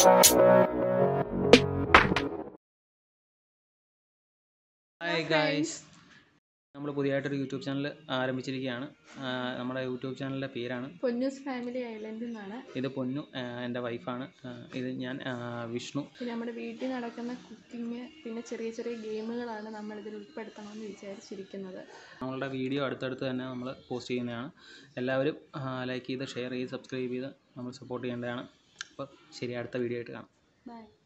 hi guys നമ്മൾ പുതിയതായിട്ടൊരു YouTube channel ആരംഭിച്ചിരിക്കുകയാണ് ആ, നമ്മുടെ യൂട്യൂബ് ചാനലിൻ്റെ പേരാണ് പൊന്നൂസ് ഫാമിലി ഐലൻഡിൽ നിന്നാണ് ഇത് പൊന്നു ആ, എൻ്റെ വൈഫാണ് ആ, ഇത് ഞാൻ ആ, വിഷ്ണു പിന്നെ നമ്മുടെ വീട്ടിൽ നടക്കുന്ന കുക്കിംഗ് പിന്നെ ചെറിയ ചെറിയ ഗെയിമുകളാണ് നമ്മൾ ഇതിൽ ഉൾപ്പെടുത്തണമെന്ന് വിചാരിച്ചിരിക്കുന്നത് നമ്മളുടെ വീഡിയോ അടുത്തടുത്ത് തന്നെ നമ്മൾ പോസ്റ്റ് ചെയ്യുന്നതാണ് എല്ലാവരും ലൈക്ക് ചെയ്ത് ഷെയർ ചെയ്ത് സബ്സ്ക്രൈബ് ചെയ്ത് നമ്മൾ സപ്പോർട്ട് ചെയ്യേണ്ടതാണ് അപ്പോൾ ശരി അടുത്ത വീഡിയോ ആയിട്ട് കാണാം ബൈ